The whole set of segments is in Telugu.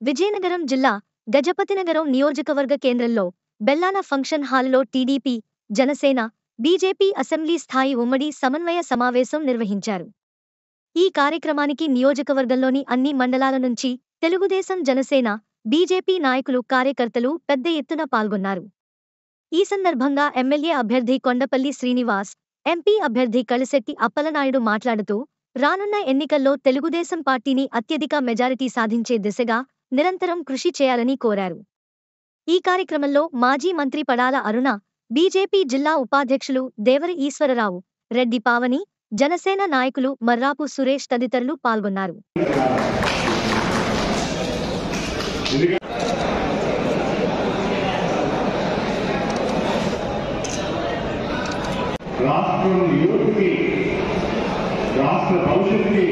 విజయనగరం జిల్లా గజపతినగరం నియోజకవర్గ కేంద్రంలో బెల్లాన ఫంక్షన్ హాలులో టీడీపీ జనసేన బీజేపీ అసెంబ్లీ స్థాయి ఉమ్మడి సమన్వయ సమావేశం నిర్వహించారు ఈ కార్యక్రమానికి నియోజకవర్గంలోని అన్ని మండలాల నుంచి తెలుగుదేశం జనసేన బీజేపీ నాయకులు కార్యకర్తలు పెద్ద ఎత్తున పాల్గొన్నారు ఈ సందర్భంగా ఎమ్మెల్యే అభ్యర్థి కొండపల్లి శ్రీనివాస్ ఎంపీ అభ్యర్థి కలిశెట్టి అప్పలనాయుడు మాట్లాడుతూ రానున్న ఎన్నికల్లో తెలుగుదేశం పార్టీని అత్యధిక మెజారిటీ సాధించే దిశగా నిరంతరం కృషి చేయాలని కోరారు ఈ కార్యక్రమంలో మాజీ మంత్రి పడాల అరుణ బీజేపీ జిల్లా ఉపాధ్యక్షులు దేవర ఈశ్వరరావు రెడ్డి పావని జనసేన నాయకులు మర్రాపు సురేష్ తదితరులు పాల్గొన్నారు రాష్ట్రం యువతకి రాష్ట్ర భవిష్యత్తుకి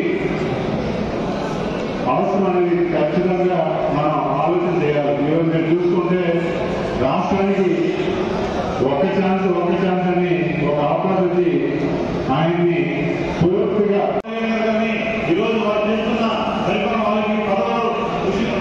అవసరం అనేది ఖచ్చితంగా మనం ఆలోచన చేయాలి ఈరోజు మీరు చూసుకుంటే రాష్ట్రానికి ఒక్క ఛాన్స్ ఒక్క ఛాన్స్ అని ఒక ఆపర్చునిటీ ఆయన్ని పూర్తిగా ఈరోజు వారు చేస్తున్న పరిపాలన వాళ్ళకి పదవులు కృషి